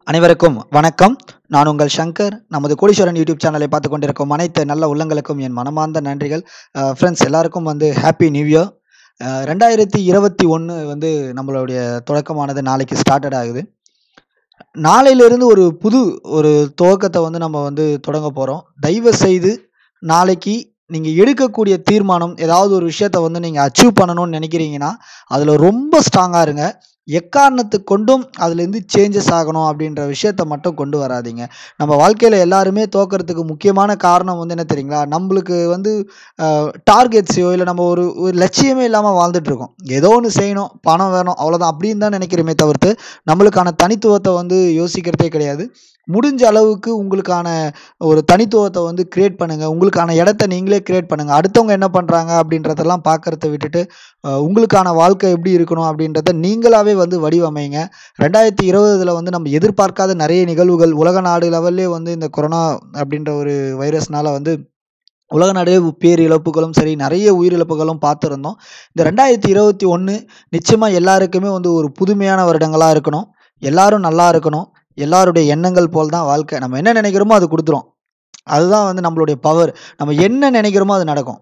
அனைவருக்கும் வணக்கம் நான் உங்கள் சங்கர் நமது கோடீஸ்வரன் யூடியூப் சேனலை பார்த்து கொண்டிருக்கும் அனைத்து நல்ல உள்ளங்களுக்கும் என் மனமார்ந்த நன்றிகள் ஃப்ரெண்ட்ஸ் எல்லாருக்கும் வந்து ஹாப்பி நியூ இயர் ரெண்டாயிரத்தி இருபத்தி ஒன்று வந்து நம்மளுடைய தொடக்கமானது நாளைக்கு ஸ்டார்டட் ஆகுது நாளையிலிருந்து ஒரு புது ஒரு துவக்கத்தை வந்து நம்ம வந்து தொடங்க போகிறோம் தயவு செய்து நாளைக்கு நீங்கள் எடுக்கக்கூடிய தீர்மானம் ஏதாவது ஒரு விஷயத்த வந்து நீங்கள் அச்சீவ் பண்ணணும்னு நினைக்கிறீங்கன்னா அதில் ரொம்ப ஸ்ட்ராங்காக இருங்க எக்காரணத்துக்கு கொண்டும் அதுலேருந்து சேஞ்சஸ் ஆகணும் அப்படின்ற விஷயத்த மட்டும் கொண்டு வராதீங்க நம்ம வாழ்க்கையில் எல்லாருமே தோக்கிறதுக்கு முக்கியமான காரணம் வந்து என்ன தெரியுங்களா நம்மளுக்கு வந்து டார்கெட்ஸையோ இல்லை நம்ம ஒரு ஒரு லட்சியமே இல்லாமல் வாழ்ந்துட்டுருக்கோம் ஏதோ ஒன்று செய்யணும் பணம் வேணும் அவ்வளோதான் அப்படின்னு தான் நினைக்கிறோமே தவிர்த்து நம்மளுக்கான தனித்துவத்தை வந்து யோசிக்கிறதே கிடையாது முடிஞ்ச அளவுக்கு உங்களுக்கான ஒரு தனித்துவத்தை வந்து கிரியேட் பண்ணுங்கள் உங்களுக்கான இடத்த நீங்களே கிரியேட் பண்ணுங்கள் அடுத்தவங்க என்ன பண்ணுறாங்க அப்படின்றதெல்லாம் பார்க்குறத விட்டுட்டு அஹ், உங்களுக்கான வாழ்க்கை எப்படி இருக்கணும் அப்படின்றத நீங்களாவே வந்து வடிவமைங்க ரெண்டாயிரத்தி இருபதுல வந்து நம்ம எதிர்பார்க்காத நிறைய நிகழ்வுகள் உலக நாடு லெவல்லே வந்து இந்த கொரோனா அப்படின்ற ஒரு வைரஸ்னால வந்து உலக நாடே பேரிழப்புகளும் சரி நிறைய உயிரிழப்புகளும் பார்த்துருந்தோம் இந்த ரெண்டாயிரத்தி இருபத்தி ஒன்று நிச்சயமாக எல்லாருக்குமே வந்து ஒரு புதுமையான வருடங்களாக இருக்கணும் எல்லாரும் நல்லா இருக்கணும் எல்லாருடைய எண்ணங்கள் போல் தான் வாழ்க்கை நம்ம என்ன நினைக்கிறோமோ அது கொடுத்துரும் அதுதான் வந்து நம்மளுடைய பவர் நம்ம என்ன நினைக்கிறோமோ அது நடக்கும்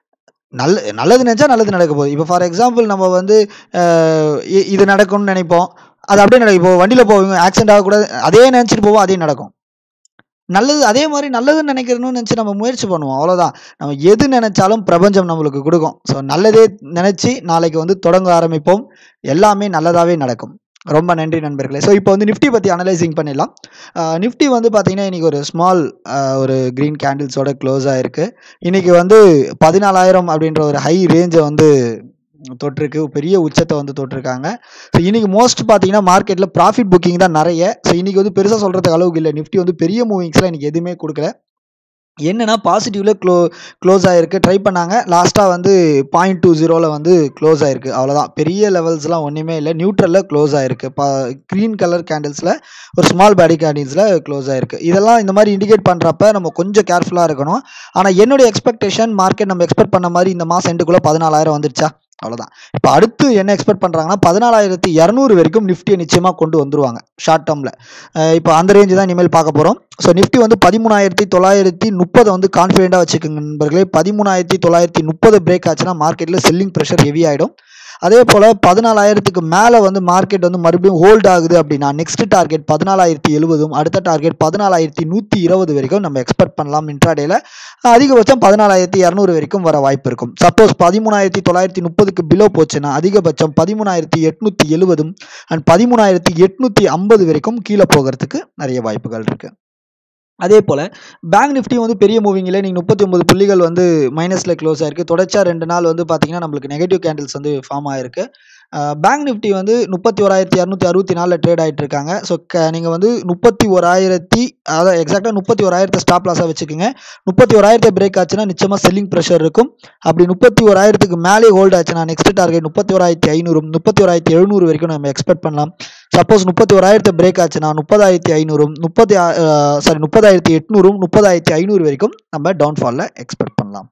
நல்ல நல்லது நினச்சா நல்லது நடக்க போகுது இப்போ ஃபார் எக்ஸாம்பிள் நம்ம வந்து அஹ், இ- இது நடக்கும்னு நினைப்போம் அது அப்படியே நடக்கும் இப்போ வண்டியில் போவீங்க ஆக்சிடென்ட் ஆகக்கூடாது அதே நினச்சிட்டு போவோம் அதே நடக்கும் நல்லது அதே மாதிரி நல்லதுன்னு நினைக்கிறணும்னு நினச்சி நம்ம முயற்சி பண்ணுவோம் அவ்வளோதான் நம்ம எது நினைச்சாலும் பிரபஞ்சம் நம்மளுக்கு கொடுக்கும் ஸோ நல்லதே நினச்சி நாளைக்கு வந்து தொடங்க ஆரம்பிப்போம் எல்லாமே நல்லதாகவே நடக்கும் ரொம்ப நன்றி நண்பர்களே ஸோ இப்போ வந்து நிஃப்டி பற்றி அனலைசிங் பண்ணிடலாம் நிஃப்டி வந்து பார்த்தீங்கன்னா இன்றைக்கி ஒரு ஸ்மால் ஒரு க்ரீன் கேண்டில்ஸோட க்ளோஸ் ஆகிருக்கு இன்றைக்கி வந்து பதினாலாயிரம் அப்படின்ற ஒரு ஹை ரேஞ்சை வந்து தொட்டிருக்கு பெரிய உச்சத்தை வந்து தொட்டிருக்காங்க ஸோ இன்றைக்கி மோஸ்ட் பார்த்தீங்கன்னா மார்க்கெட்டில் ப்ராஃபிட் புக்கிங் தான் நிறைய ஸோ இன்றைக்கி வந்து பெருசாக சொல்கிறதுக்கு அளவுக்கு இல்லை நிஃப்டி வந்து பெரிய மூவிங்ஸ்லாம் இன்றைக்கி எதுவுமே கொடுக்கல என்னன்னா பாசிட்டிவ்ல க்ளோ க்ளோஸ் ஆகிருக்கு ட்ரை பண்ணாங்க லாஸ்ட்டாக வந்து பாயிண்ட் டூ ஜீரோவில் வந்து க்ளோஸ் ஆகிருக்கு அவ்வளோதான் பெரிய லெவல்ஸ்லாம் ஒன்றுமே இல்லை நியூட்ரலில் க்ளோஸ் ஆகிருக்கு பா க்ரீன் கலர் கேண்டில்ஸில் ஒரு ஸ்மால் பாடி கேண்டில்ஸில் க்ளோஸ் ஆகிருக்கு இதெல்லாம் இந்த மாதிரி இண்டிகேட் பண்ணுறப்ப நம்ம கொஞ்சம் கேர்ஃபுல்லாக இருக்கணும் ஆனால் என்னுடைய எக்ஸ்பெக்டேஷன் மார்க்கெட் நம்ம எக்ஸ்பெக்ட் பண்ண மாதிரி இந்த மாதம் எண்டுக்குள்ளே பதினாலாயிரம் வந்துருச்சா அவ்வளோதான் இப்போ அடுத்து என்ன எக்ஸ்பெக்ட் பண்ணுறாங்கன்னா பதினாலாயிரத்தி இரநூறு வரைக்கும் நிஃப்டியை நிச்சயமாக கொண்டு வந்துருவாங்க ஷார்ட் டேர்மில் இப்போ அந்த ரேஞ்சு தான் இனிமேல் பார்க்க போகிறோம் ஸோ நிஃப்டி வந்து பதிமூணாயிரத்தி தொள்ளாயிரத்தி முப்பதை வந்து கான்ஃபிடென்ட்டாக வச்சுக்கோங்க நண்பர்களே பதிமூணாயிரத்தி தொள்ளாயிரத்தி முப்பது பிரேக் ஆச்சுன்னா மார்க்கெட்டில் செல்லிங் ப்ரெஷர் ஹெவி ஆகிடும் அதே போல் பதினாலாயிரத்துக்கு மேலே வந்து மார்க்கெட் வந்து மறுபடியும் ஹோல்ட் ஆகுது அப்படின்னா நெக்ஸ்ட் டார்கெட் பதினாலாயிரத்தி எழுபதும் அடுத்த டார்கெட் பதினாலாயிரத்தி நூற்றி இருபது வரைக்கும் நம்ம எக்ஸ்பெக்ட் பண்ணலாம் இன்ட்ராடேல அதிகபட்சம் பதினாலாயிரத்தி இரநூறு வரைக்கும் வர வாய்ப்பு இருக்கும் சப்போஸ் பதிமூணாயிரத்தி தொள்ளாயிரத்தி முப்பதுக்கு பிலோ போச்சுன்னா அதிகபட்சம் பதிமூணாயிரத்தி எட்நூற்றி எழுபதும் அண்ட் பதிமூணாயிரத்தி எட்நூற்றி ஐம்பது வரைக்கும் கீழே போகிறதுக்கு நிறைய வாய்ப்புகள் இருக்குது அதே போல் பேங்க் நிஃப்டி வந்து பெரிய மூவிங்கில் நீங்கள் முப்பத்தி ஒன்பது புள்ளிகள் வந்து மைனஸில் க்ளோஸ் ஆயிருக்கு தொடர்ச்சியாக ரெண்டு நாள் வந்து பார்த்தீங்கன்னா நம்மளுக்கு நெகட்டிவ் கேண்டில்ஸ் வந்து ஃபார்ம் ஆயிருக்கு பேங்க் நிஃப்டி வந்து முப்பத்தி ஓராயிரத்தி இரநூத்தி அறுபத்தி நாலில் ட்ரேட் ஆகிட்டு இருக்காங்க ஸோ க நீங்கள் வந்து முப்பத்தி ஓராயிரத்தி அதாவது எக்ஸாக்டாக முப்பத்தி ஓராயிரத்தை ஸ்டாப் லாஸாக வச்சுக்கோங்க முப்பத்தி ஓராயிரத்தை பிரேக் ஆச்சுன்னா நிச்சயமாக செல்லிங் ப்ரெஷர் இருக்கும் அப்படி முப்பத்தி ஓராயிரத்துக்கு மேலே ஹோல்ட் ஆச்சுன்னா நெக்ஸ்ட் டார்கெட் முப்பத்தி ஓராயிரத்தி ஐநூறு முப்பத்தி ஓராயிரத்தி எழுநூறு வரைக்கும் நம்ம எக்ஸ்பெக்ட் பண்ணலாம் சப்போஸ் முப்பத்தி ஓராயிரத்தை பிரேக் ஆச்சுன்னா முப்பதாயிரத்தி ஐநூறும் முப்பத்தி சாரி முப்பதாயிரத்தி எட்நூறும் முப்பதாயிரத்தி ஐநூறு வரைக்கும் நம்ம டவுன்ஃபாலில் எக்ஸ்பெக்ட் பண்ணலாம்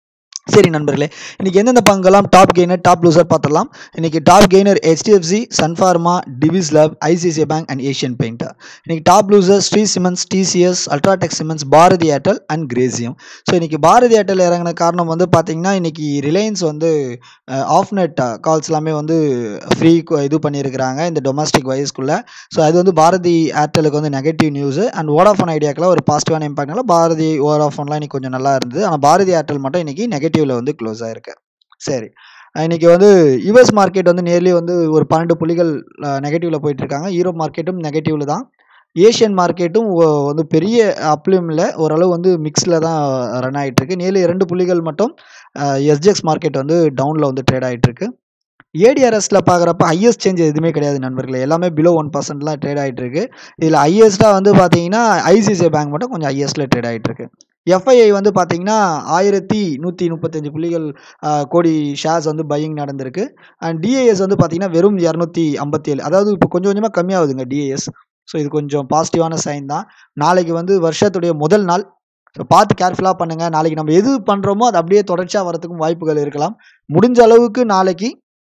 சரி நண்பர்களே இன்னைக்கு எந்தெந்த பங்கெல்லாம் டாப் கெய்னர் டாப் லூசர் பார்த்துடலாம் இன்னைக்கு top gainer HDFC Sun Pharma Divi's lab ICICI bank and Asian Paint இன்னைக்கு top loser Shree cements TCS UltraTech cements Bharti Airtel and Grasim so இன்னைக்கு பாரதி ஏர்டெல் இறங்கின காரணம் வந்து பார்த்தீங்கன்னா இன்னைக்கு ரிலையன்ஸ் வந்து ஆஃப் நெட் கால்ஸ் எல்லாமே வந்து ஃப்ரீ இது பண்ணியிருக்கிறாங்க இந்த டொமஸ்டிக் வயசுக்குள்ளே ஸோ அது வந்து பாரதி ஏர்டெலுக்கு வந்து நெகட்டிவ் நியூஸ் அண்ட் வோடாஃபோன் ஐடியாக்கெல்லாம் ஒரு பாசிட்டிவான இம்பாக்ட்னால பாரதி வோடாஃபோன்லாம் இன்னைக்கு கொஞ்சம் நல்லா இருந்தது ஆனால் பாரதி ஏர்டெல் மட்டும் இன்னைக்கு நெகட்டிவ்ல வந்து க்ளோஸ் ஆயிருக்கு சரி அஹ் இன்னைக்கு வந்து யுஎஸ் மார்க்கெட் வந்து நியர்லி வந்து ஒரு பன்னெண்டு புள்ளிகள் நெகட்டிவ்ல போயிட்டு இருக்காங்க யூரோப் மார்க்கெட்டும் நெகட்டிவ்ல தான் ஏஷியன் மார்க்கெட்டும் ஒ- வந்து பெரிய அப்லையும் இல்லை ஓரளவு வந்து மிக்ஸில் தான் ரன் ஆகிட்டு இருக்கு நியர்லி இரண்டு புள்ளிகள் மட்டும் எஸ்ஜெக்ஸ் மார்க்கெட் வந்து டவுனில் வந்து ட்ரேட் ஆகிட்டு இருக்கு ஏடிஆர்எஸில் பார்க்குறப்ப ஹையஸ்ட் சேஞ்ச் எதுவுமே கிடையாது நண்பர்களே எல்லாமே பிலோ ஒன் பர்சன்ட்லாம் ட்ரேட் ஆகிட்டு இருக்கு இதில் ஹையஸ்ட்டாக வந்து பார்த்தீங்கன்னா ஐசிஐசிஐ பேங்க் மட்டும் கொஞ்சம் ஹையஸ்ட்டில் ட்ரேட் ஆகிட்டு இருக்கு எஃப்ஐஐ வந்து பார்த்தீங்கன்னா ஆயிரத்தி நூற்றி முப்பத்தஞ்சு புள்ளிகள் ஆஹ், கோடி ஷேர்ஸ் வந்து பையிங் நடந்திருக்கு அண்ட் டிஏஎஸ் வந்து பார்த்தீங்கன்னா வெறும் இரநூத்தி ஐம்பத்தி ஏழு அதாவது இப்போ கொஞ்சம் கொஞ்சமாக கம்மியாகுதுங்க டிஏஎஸ் ஸோ இது கொஞ்சம் பாசிட்டிவான சைன் தான் நாளைக்கு வந்து வருஷத்துடைய முதல் நாள் ஸோ பார்த்து கேர்ஃபுல்லாக பண்ணுங்கள் நாளைக்கு நம்ம எது பண்ணுறோமோ அது அப்படியே தொடர்ச்சியாக வரதுக்கும் வாய்ப்புகள் இருக்கலாம் முடிஞ்ச அளவுக்கு நாளைக்கு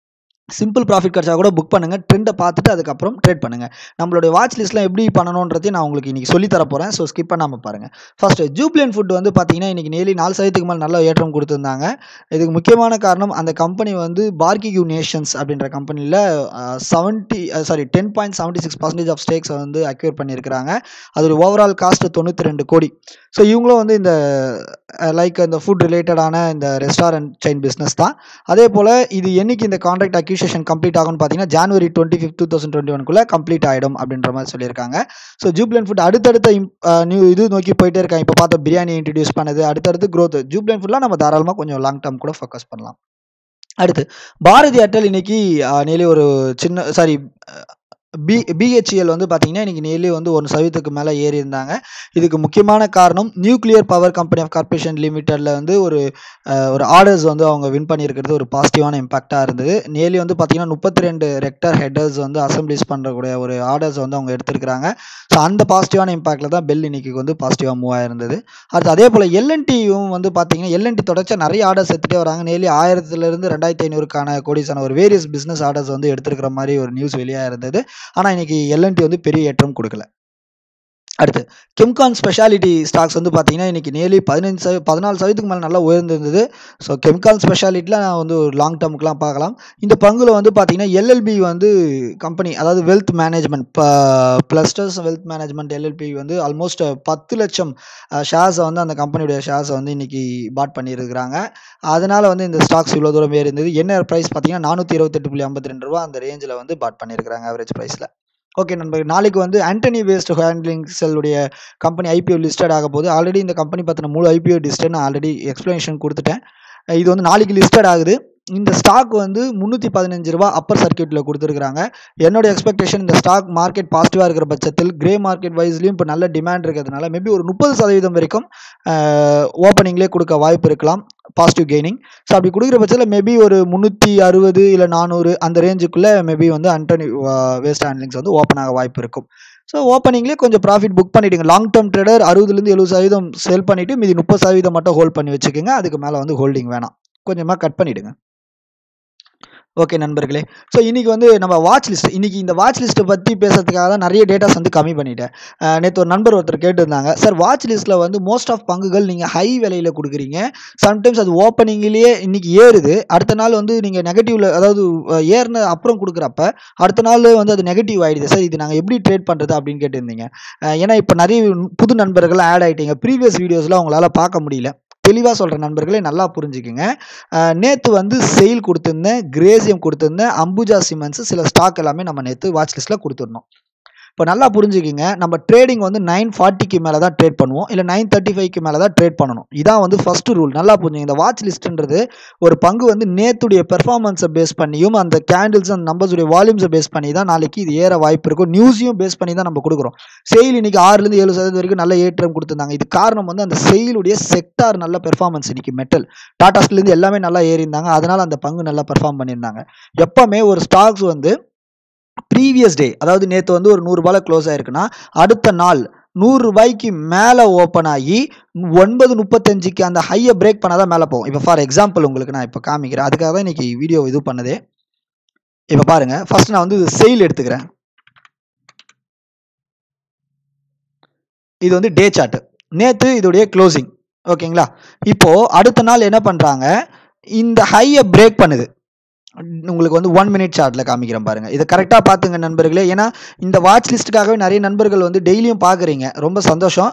சிம்பிள் ப்ராஃபிட் கிடச்சா கூட புக் பண்ணுங்கள் ட்ரெண்டை பார்த்துட்டு அதுக்கப்புறம் ட்ரேட் பண்ணுங்கள் நம்மளுடைய வாட்ச் லிஸ்ட்லாம் எப்படி பண்ணணுன்றதையும் நான் உங்களுக்கு இன்றைக்கி சொல்லி தர போகிறேன் ஸோ ஸ்கிப் பண்ணாமல் பாருங்கள் ஃபஸ்ட்டு ஜூப்ளியன் ஃபுட் வந்து பார்த்தீங்கன்னா இன்றைக்கி நேலி நாலு சதவீதத்துக்கு மேலே நல்ல ஏற்றம் கொடுத்துருந்தாங்க இதுக்கு முக்கியமான காரணம் அந்த கம்பெனி வந்து பார்கிக்யூ நேஷன்ஸ் அப்படின்ற கம்பெனியில் seventy sorry ten point seventy six percentage of ஸ்டேக்ஸை வந்து அக்யூர் பண்ணியிருக்கிறாங்க அதோட ஓவரால் காஸ்ட் தொண்ணூற்றி ரெண்டு கோடி ஸோ இவங்களும் வந்து இந்த லைக் இந்த ஃபுட் ரிலேட்டடான இந்த ரெஸ்டாரண்ட் செயின் பிஸ்னஸ் தான் அதே போல் இது என்னைக்கு இந்த கான்ட்ராக்ட் அக்யூசேஷன் கம்ப்ளீட் ஆகும்னு பார்த்தீங்கன்னா January twenty fifth two thousand twenty ஒன்குள்ளே கம்ப்ளீட் ஆகிடும் அப்படின்ற மாதிரி சொல்லியிருக்காங்க ஸோ ஜூப்ளன் ஃபுட் அடுத்தடுத்த நியூ இது நோக்கி போயிட்டே இருக்காங்க இப்போ பார்த்த பிரியாணி இன்ட்ரடியூஸ் பண்ணது அடுத்தடுத்து க்ரோத் ஜூப்ளன் ஃபுட்லாம் நம்ம தாராளமாக கொஞ்சம் லாங் டேர்ம் கூட ஃபோக்கஸ் பண்ணலாம் அடுத்து பாரதி அட்டல் இன்னைக்கு நேலி ஒரு சின்ன சாரி பி பிஹெச்இஎல் வந்து பார்த்தீங்கன்னா இன்றைக்கி நேர்லி வந்து ஒரு சதவீதத்துக்கு மேலே ஏறி இருந்தாங்க இதுக்கு முக்கியமான காரணம் nuclear power company of corporation லிமிட்டடில் வந்து ஒரு ஒரு ஆர்டர்ஸ் வந்து அவங்க வின் பண்ணியிருக்கிறது ஒரு பாசிட்டிவான இம்பாக்டாக இருந்தது நேர்லி வந்து பார்த்தீங்கன்னா முப்பத்தி ரெண்டு ரெக்டர் ஹெட்டர்ஸ் வந்து அசம்பிளிஸ் பண்ணுறக்கூடிய ஒரு ஆர்டர்ஸ் வந்து அவங்க எடுத்திருக்கிறாங்க ஸோ அந்த பாசிட்டிவான இம்பாக்டில் தான் பெல் இன்னைக்கு வந்து பாசிட்டிவாக மூவ் ஆயிருந்தது அடுத்து அதே போல் எல்என்டியும் வந்து பார்த்தீங்கன்னா எல்என்டி தொடர்ச்சியாக நிறைய ஆர்டர்ஸ் எடுத்துகிட்டே வராங்க நேர்லி ஆயிரத்துலேருந்து ரெண்டாயிரத்தி ஐநூறுக்கான கோடிஸான ஒரு வேரியஸ் பிஸ்னஸ் ஆர்டர்ஸ் வந்து எடுத்துருக்கிற மாதிரி ஒரு நியூஸ் வெளியாக இருந்தது ஆனால் இன்னைக்கு எல்என்டி வந்து பெரிய ஏற்றம் கொடுக்கல அடுத்து கெம்கான் ஸ்பெஷாலிட்டி ஸ்டாக்ஸ் வந்து பார்த்தீங்கன்னா இன்றைக்கி நேர்லி பதினஞ்சு சதவீ பதினாலு சதவீதத்துக்கு மேலே நல்லா உயர்ந்திருந்தது ஸோ கெமிக்கால் ஸ்பெஷாலிட்டியில் நான் வந்து ஒரு லாங் டேர்முக்குலாம் பார்க்கலாம் இந்த பங்குல வந்து பார்த்தீங்கன்னா எல்எல்பி வந்து கம்பெனி அதாவது வெல்த் மேனேஜ்மெண்ட் ப்ளஸ்டர்ஸ் வெல்த் மேனேஜ்மெண்ட் எல்எல்பி வந்து ஆல்மோஸ்ட் பத்து லட்சம் ஷேர்ஸை வந்து அந்த கம்பெனியுடைய ஷேர்ஸை வந்து இன்றைக்கி பாட் பண்ணியிருக்கிறாங்க அதனால் வந்து இந்த ஸ்டாக்ஸ் இவ்வளோ தூரம் ஏறி இருந்தது என்ன ப்ரைஸ் பார்த்தீங்கன்னா நானூற்றி இருபத்தெட்டு புள்ளி ஐம்பத்தி ரெண்டு ரூபா அந்த ரேஞ்சில் வந்து பாட் பண்ணியிருக்கிறாங்க ஆவரேஜ் ப்ரைஸில் ஓகே நண்பர்கள் நாளைக்கு வந்து ஆண்டனி வேஸ்ட் ஹேண்ட்லிங் செல்லுடைய கம்பெனி ஐபிஓ லிஸ்டட் ஆக போகுது ஆல்ரெடி இந்த கம்பெனி பற்றின முழு ஐபிஓ லிஸ்ட்டை நான் ஆல்ரெடி எக்ஸ்ப்ளனேஷன் கொடுத்துட்டேன் இது வந்து நாளைக்கு லிஸ்டட் ஆகுது இந்த ஸ்டாக் வந்து முந்நூற்றி பதினஞ்சு ரூபா அப்பர் சர்க்கியூட்டில் கொடுத்துருக்காங்க என்னோட எக்ஸ்பெக்டேஷன் இந்த ஸ்டாக் மார்க்கெட் பாசிட்டிவாக இருக்கிற பட்சத்தில் கிரே மார்க்கெட் வைஸ்லையும் இப்போ நல்ல டிமாண்ட் இருக்கிறதுனால மேபி ஒரு முப்பது சதவீதம் வரைக்கும் ஓப்பனிங்லேயே கொடுக்க வாய்ப்பு இருக்கலாம் பாசிட்டிவ் கெய்னிங் ஸோ அப்படி கொடுக்குற பட்சத்தில் மேபி ஒரு முந்நூற்றி அறுபது இல்லை நானூறு அந்த ரேஞ்சுக்குள்ளே மேபி வந்து அண்டனி வேஸ்ட் ஹேண்ட்லிங்ஸ் வந்து ஓப்பன் ஆக வாய்ப்பு இருக்கும் ஸோ ஓப்பனிங்லேயே கொஞ்சம் ப்ராஃபிட் புக் பண்ணிவிடுங்க லாங் டேர்ம் ட்ரேடர் அறுபதுலேருந்து எழுபது சதவீதம் சேல் பண்ணிவிட்டு மீதி முப்பது சதவீதம் மட்டும் ஹோல்ட் பண்ணி வச்சுக்கோங்க அதுக்கு மேலே வந்து ஹோல்டிங் வேணாம் கொஞ்சமாக கட் பண்ணிவிடுங்க ஓகே நண்பர்களே ஸோ இன்றைக்கி வந்து நம்ம வாட்ச் லிஸ்ட் இன்றைக்கி இந்த வாட்ச் லிஸ்ட்டை பற்றி பேசுறதுக்காக தான் நிறைய டேட்டாஸ் வந்து கம்மி பண்ணிட்டேன் நேற்று ஒரு நண்பர் ஒருத்தர் கேட்டிருந்தாங்க சார் வாட்ச் லிஸ்ட்டில் வந்து மோஸ்ட் ஆஃப் பங்குகள் நீங்கள் ஹை விலையில் கொடுக்குறீங்க சம்டைம்ஸ் அது ஓப்பனிங்லேயே இன்றைக்கி ஏறுது அடுத்த நாள் வந்து நீங்கள் நெகட்டிவில் அதாவது ஏறின அப்புறம் கொடுக்குறப்ப அடுத்த நாள் வந்து அது நெகட்டிவ் ஆகிடுது சார் இது நாங்கள் எப்படி ட்ரேட் பண்ணுறது அப்படின்னு கேட்டிருந்தீங்க ஏன்னா இப்போ நிறைய புது நண்பர்கள் ஆட் ஆகிட்டீங்க ப்ரீவியஸ் வீடியோஸில் அவங்களால பார்க்க முடியல தெளிவாக சொல்கிற நண்பர்களே நல்லா புரிஞ்சுக்குங்க நேற்று வந்து செயில் கொடுத்துருந்தேன் கிரேசியம் கொடுத்துருந்தேன் அம்புஜா சிமெண்ட்ஸ் சில ஸ்டாக் எல்லாமே நம்ம நேற்று வாட்ச் லிஸ்ட்டில் கொடுத்துருந்தோம் இப்போ நல்லா புரிஞ்சுக்கிங்க நம்ம ட்ரேடிங் வந்து நைன் ஃபார்ட்டிக்கு மேலே தான் ட்ரேட் பண்ணுவோம் இல்லை நைன் தேர்ட்டி ஃபைவ்க்கு மேலே தான் ட்ரேட் பண்ணணும் இதான் வந்து ஃபஸ்ட்டு ரூல் நல்லா புரிஞ்சுங்க இந்த வாட்ச் லிஸ்ட்டுன்றது ஒரு பங்கு வந்து நேத்துடைய பெர்ஃபார்மன்ஸை பேஸ் பண்ணியும் அந்த கேண்டில்ஸ் அந்த நம்பர்ஸுடைய வால்யூம்ஸை பேஸ் பண்ணி தான் நாளைக்கு இது ஏற வாய்ப்பு இருக்கும் நியூஸையும் பேஸ் பண்ணி தான் நம்ம கொடுக்குறோம் செயில் இன்னைக்கு ஆறுலேருந்து ஏழு சதவீதம் வரைக்கும் நல்ல ஏற்றம் கொடுத்துருந்தாங்க இது காரணம் வந்து அந்த செயிலுடைய செக்டார் நல்ல பெர்ஃபார்மன்ஸ் இன்னைக்கு மெட்டல் டாடா ஸ்டீல்லேருந்து எல்லாமே நல்லா ஏறியிருந்தாங்க அதனால் அந்த பங்கு நல்லா பெர்ஃபார்ம் பண்ணியிருந்தாங்க எப்போவுமே ஒரு ஸ்டாக்ஸ் வந்து ப்ரீவியஸ் டே அதாவது நேற்று வந்து ஒரு நூறுரூபாயில் க்ளோஸ் ஆயிருக்குன்னா அடுத்த நாள் நூறு ரூபாய்க்கு மேலே ஓப்பன் ஆகி ஒன்பது முப்பத்தஞ்சுக்கு அந்த ஹையை பிரேக் பண்ணால் தான் மேலே போகும் இப்போ ஃபார் எக்ஸாம்பிள் உங்களுக்கு நான் இப்போ காமிக்கிறேன் அதுக்காக தான் இன்றைக்கி வீடியோ இது பண்ணதே இப்போ பாருங்கள் ஃபர்ஸ்ட் நான் வந்து செயில் எடுத்துக்கிறேன் இது வந்து டே சார்ட்டு நேற்று இதோடைய க்ளோசிங் ஓகேங்களா இப்போது அடுத்த நாள் என்ன பண்ணுறாங்க இந்த ஹையை பிரேக் பண்ணுது உங்களுக்கு வந்து ஒன் மினிட் சார்ட்டில் காமிக்கிறேன் பாருங்கள் இதை கரெக்டாக பார்த்துங்க நண்பர்களே ஏன்னா இந்த வாட்ச் லிஸ்ட்டுக்காகவே நிறைய நண்பர்கள் வந்து டெய்லியும் பார்க்குறீங்க ரொம்ப சந்தோஷம்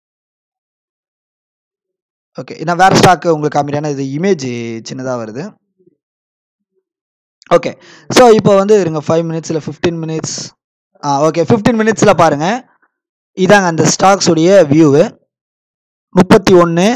ஓகே நான் வேறு ஸ்டாக்கு உங்களுக்கு காமிக்கிறேன் ஏன்னா இது இமேஜ் சின்னதாக வருது ஓகே ஸோ இப்போ வந்து இருங்க ஃபைவ் மினிட்ஸில் fifteen minutes ah okay fifteen மினிட்ஸில் பாருங்கள் இதாங்க அந்த ஸ்டாக்ஸுடைய வியூவு முப்பத்தி ஒன்று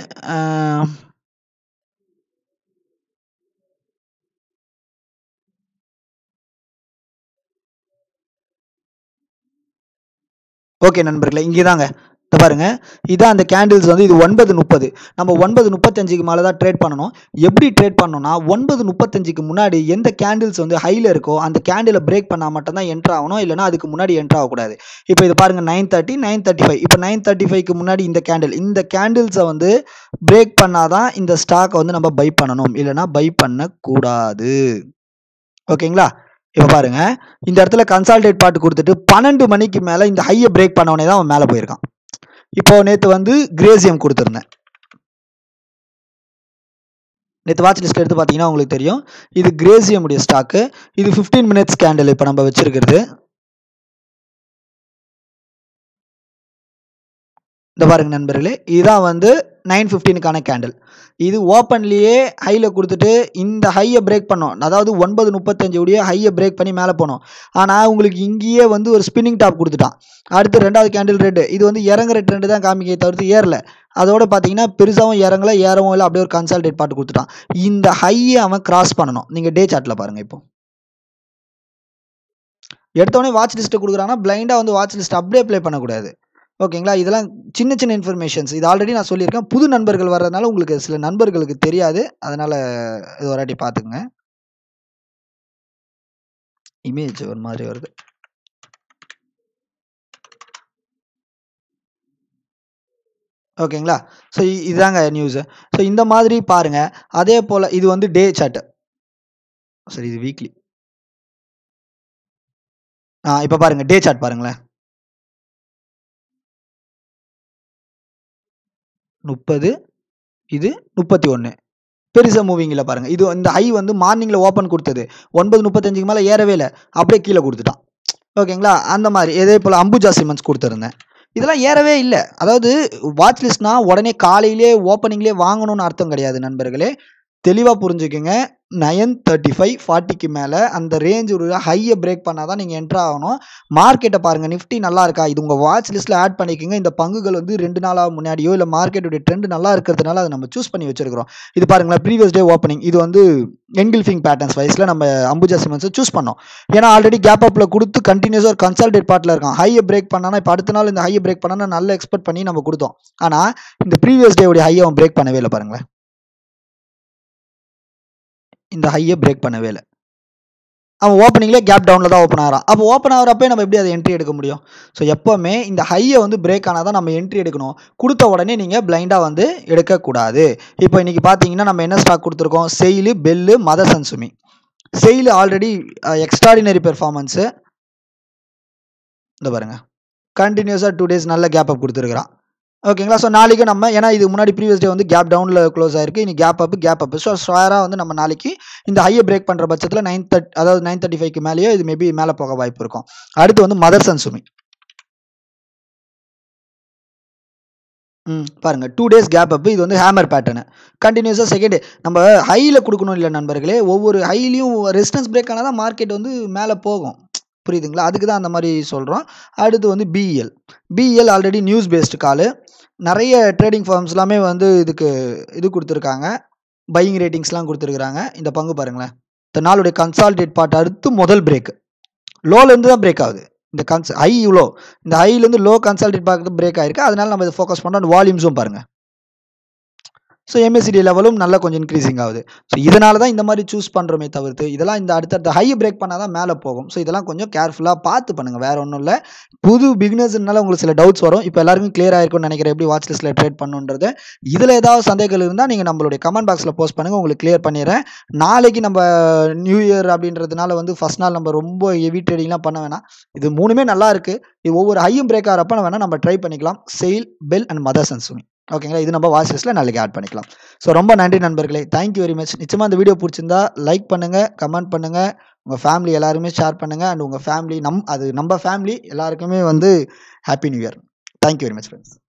ஓகே நண்பர்களே இங்கே தாங்க இந்த பாருங்க இதான் அந்த கேண்டில்ஸ் வந்து இது ஒன்பது முப்பது நம்ம ஒன்பது முப்பத்தஞ்சுக்கு மேலே தான் ட்ரேட் பண்ணணும் எப்படி ட்ரேட் பண்ணணும்னா ஒன்பது முப்பத்தஞ்சுக்கு முன்னாடி எந்த கேண்டில்ஸ் வந்து ஹையில் இருக்கோ அந்த கேண்டிலை பிரேக் பண்ணால் மட்டும்தான் என்ட்ரு ஆகணும் இல்லைனா அதுக்கு முன்னாடி என்ட்ரு ஆகக்கூடாது இப்போ இது பாருங்கள் nine thirty nine thirty five இப்போ நைன் தேர்ட்டி ஃபைவ்க்கு முன்னாடி இந்த கேண்டில் இந்த கேண்டில்ஸை வந்து பிரேக் பண்ணாதான் இந்த ஸ்டாக்கை வந்து நம்ம பை பண்ணணும் இல்லைனா பை பண்ணக்கூடாது ஓகேங்களா இப்போ பாருங்க இந்த இடத்துல கன்சால்டேட் பாட்டு கொடுத்துட்டு பன்னெண்டு மணிக்கு மேலே இந்த ஹையை பிரேக் பண்ணவனே தான் அவன் மேலே போயிருக்கான் இப்போ நேற்று வந்து கிரேசியம் கொடுத்துருந்தேன் நேற்று வாட்ச் லிஸ்ட் எடுத்து பார்த்தீங்கன்னா உங்களுக்கு தெரியும் இது கிரேசியம் உடைய ஸ்டாக்கு இது ஃபிஃப்டீன் மினிட்ஸ் கேண்டில் இப்போ நம்ம வச்சிருக்கிறது இந்த பாருங்க நண்பர்களே இதுதான் வந்து நைன் ஃபிஃப்டீனுக்கான கேண்டில் இது ஓப்பன்லேயே ஹையில் கொடுத்துட்டு இந்த ஹையை பிரேக் பண்ணோம் அதாவது ஒன்பது முப்பத்தஞ்சு உடைய ஹையை பிரேக் பண்ணி மேலே போனோம் ஆனால் உங்களுக்கு இங்கேயே வந்து ஒரு ஸ்பின்னிங் டாப் கொடுத்துட்டான் அடுத்து ரெண்டாவது கேண்டில் ரெட்டு இது வந்து இறங்குற ட்ரெண்டு தான் காமிக்க தவிர்த்து ஏறல அதோட பார்த்தீங்கன்னா பெருசாகவும் இறங்கல ஏறவும் இல்லை அப்படியே ஒரு கன்சல்டேட் பாட்டு கொடுத்துட்டான் இந்த ஹையை அவன் கிராஸ் பண்ணணும் நீங்கள் டே சார்ட்டில் பாருங்கள் இப்போ எடுத்தோடனே வாட்ச் லிஸ்ட்டை கொடுக்குறாங்கன்னா பிளைண்டாக வந்து வாட்ச் லிஸ்ட் அப்படியே ப்ளே பண்ணக்கூடாது ஓகேங்களா இதெல்லாம் சின்ன சின்ன இன்ஃபர்மேஷன்ஸ் இது ஆல்ரெடி நான் சொல்லியிருக்கேன் புது நண்பர்கள் வர்றதுனால உங்களுக்கு சில நண்பர்களுக்கு தெரியாது அதனால் இது ஒரு வாட்டி பார்த்துக்குங்க இமேஜ் ஒரு மாதிரி வருது ஓகேங்களா ஸோ இதுதாங்க நியூஸு ஸோ இந்த மாதிரி பாருங்கள் அதே போல் இது வந்து டே சார்ட்டு சரி இது வீக்லி ஆ இப்போ பாருங்கள் டே சார்ட் பாருங்களேன் முப்பது இது முப்பத்தி ஒன்று பெருசாக மூவிங்கில் பாருங்கள் இது இந்த ஹை வந்து மார்னிங்கில் ஓப்பன் கொடுத்தது ஒன்பது முப்பத்தஞ்சுக்கு மேலே ஏறவே இல்லை அப்படியே கீழே கொடுத்துட்டான் ஓகேங்களா அந்த மாதிரி இதே போல் அம்புஜா சிமெண்ட்ஸ் கொடுத்துருந்தேன் இதெல்லாம் ஏறவே இல்லை அதாவது வாட்ச் லிஸ்ட்னா உடனே காலையிலே ஓப்பனிங்லேயே வாங்கணும்னு அர்த்தம் கிடையாது நண்பர்களே தெளிவாக புரிஞ்சுக்கோங்க நயன் தேர்ட்டி ஃபைவ் ஃபார்ட்டிக்கு மேலே அந்த ரேஞ்ச் ஒரு ஹையை பிரேக் பண்ணால் தான் நீங்கள் என்ட்ரு ஆகணும் மார்க்கெட்டை பாருங்கள் நிஃப்டி நல்லா இருக்கா இது உங்கள் வாட்ச் லிஸ்ட்டில் ஆட் பண்ணிக்கோங்க இந்த பங்குகள் வந்து ரெண்டு நாளாக முன்னாடியோ இல்லை மார்க்கெட்டுடைய ட்ரெண்ட் நல்லா இருக்கிறதுனால அதை நம்ம சூஸ் பண்ணி வச்சிருக்கிறோம் இது பாருங்களேன் ப்ரீவியஸ் டே ஓப்பனிங் இது வந்து என்கில்ஃபிங் பேட்டர்ன்ஸ் வைஸில் நம்ம அம்புஜா சிமெண்ட்ஸை சூஸ் பண்ணோம் ஏன்னா ஆல்ரெடி கேப் அப்பில் கொடுத்து கண்டினியூஸாக ஒரு கன்சல்டேட் பார்ட்டில் இருக்கான் ஹையை பிரேக் பண்ணானா இப்போ அடுத்த நாள் இந்த ஹையை பிரேக் பண்ணானா நல்லா எக்ஸ்பெக்ட் பண்ணி நம்ம கொடுத்தோம் ஆனால் இந்த ப்ரீவியஸ் டேவுடைய ஹையை அவன் பிரேக் பண்ணவே இல்லை பாருங்களேன் இந்த ஹையை பிரேக் பண்ணவே இல்லை அவன் ஓப்பனிங்லேயே கேப் டவுனில் தான் ஓப்பன் ஆகிறான் அப்போ ஓப்பன் ஆகிறப்பே நம்ம எப்படி அதை என்ட்ரி எடுக்க முடியும் ஸோ எப்போவுமே இந்த ஹையை வந்து பிரேக் ஆனால் தான் நம்ம என்ட்ரி எடுக்கணும் கொடுத்த உடனே நீங்கள் பிளைண்டாக வந்து எடுக்கக்கூடாது இப்போ இன்றைக்கி பார்த்தீங்கன்னா நம்ம என்ன ஸ்டாக் கொடுத்துருக்கோம் SAIL BEL Mother Son Sumi SAIL already extraordinary performance இந்த பாருங்க கண்டினியூஸாக டூ டேஸ் நல்ல கேப் அப் கொடுத்துருக்குறான் ஓகேங்களா ஸோ நாளைக்கு நம்ம ஏன்னா இது முன்னாடி ப்ரீவியஸ் டே வந்து கேப் டவுனில் க்ளோஸ் ஆயிருக்கு இனி gap up gap up so ஸ்கொயராக வந்து நம்ம நாளைக்கு இந்த ஹையை பிரேக் பண்ணுற பட்சத்தில் நைன் தட் அதாவது நைன் தேர்ட்டி ஃபைவ்க்கு மேலேயோ இது மேபி மேலே போக வாய்ப்பு இருக்கும் அடுத்து வந்து மதர் சன்சுமி ம் பாருங்க டூ டேஸ் கேப் அப் இது வந்து ஹேமர் பேட்டர்னு கண்டினியூஸாக செகண்ட் நம்ம ஹையில் கொடுக்கணும் இல்லை நண்பர்களே ஒவ்வொரு ஹைலையும் ரெசிஸ்டன்ஸ் பிரேக் ஆனால் தான் மார்க்கெட் வந்து மேலே போகும் புரியுதுங்களா அதுக்கு தான் அந்த மாதிரி சொல்கிறோம் அடுத்து வந்து BEL BEL already news based call நிறைய ட்ரேடிங் ஃபார்ம்ஸ் எல்லாமே வந்து இதுக்கு இது கொடுத்துருக்காங்க பையிங் ரேட்டிங்ஸ்லாம் கொடுத்துருக்குறாங்க இந்த பங்கு பாருங்களேன் இந்த நாளுடைய கன்சால்டேட் பார்ட் அடுத்து முதல் பிரேக் லோலேருந்து தான் பிரேக் ஆகுது இந்த கன்ஸ் ஹை இவ்வளோ இந்த ஹைலேருந்து லோ கன்சால்டேட் பார்க்கறது பிரேக் ஆயிருக்கு அதனால நம்ம இதை ஃபோக்கஸ் பண்ணுறோம் வால்யூம்ஸும் பாருங்கள் ஸோ எம்எஸ்சிடி லெவலும் நல்லா கொஞ்சம் இன்க்ரீசிங் ஆகுது ஸோ இதனால தான் இந்த மாதிரி சூஸ் பண்ணுறோமே தவிர்த்து இதெல்லாம் இந்த அடுத்தடுத்த ஹை பிரேக் பண்ணால் தான் மேலே போகும் ஸோ இதெல்லாம் கொஞ்சம் கேர்ஃபுல்லாக பார்த்து பண்ணுங்கள் வேறு ஒன்றும் இல்லை புது பிகினர்ஸ்னால உங்களுக்கு சில டவுட்ஸ் வரும் இப்போ எல்லாருக்கும் கிளியர் ஆயிருக்கும்னு நினைக்கிறேன் எப்படி வாட்ச் லிஸ்ட்டில் ட்ரேட் பண்ணுன்றது இதில் ஏதாவது சந்தேகங்கள் இருந்தால் நீங்கள் நம்மளுடைய கமெண்ட் பாக்ஸில் போஸ்ட் பண்ணுங்கள் உங்களுக்கு கிளியர் பண்ணிடுறேன் நாளைக்கு நம்ம நியூ இயர் அப்படின்றதுனால வந்து ஃபஸ்ட் நாள் நம்ம ரொம்ப ஹெவி ட்ரேடிங்லாம் பண்ண வேணாம் இது மூணுமே நல்லா இருக்குது இது ஒவ்வொரு ஹையும் பிரேக் ஆகிறப்ப வேணால் நம்ம ட்ரை பண்ணிக்கலாம் செயில் பெல் அண்ட் மதர் சன்சுமி ஓகேங்களா இது நம்ம வாட்ச் லிஸ்ட்டில் நாளைக்கு ஆட் பண்ணிக்கலாம் ஸோ ரொம்ப நன்றி நண்பர்களே தேங்க்யூ வெரி மச் நிச்சயமாக இந்த வீடியோ பிடிச்சிருந்தா லைக் பண்ணுங்கள் கமெண்ட் பண்ணுங்கள் உங்கள் ஃபேமிலி எல்லாருமே ஷேர் பண்ணுங்கள் அண்ட் உங்கள் ஃபேமிலி நம் அது நம்ம ஃபேமிலி எல்லாருக்குமே வந்து happy new year thank you very much friends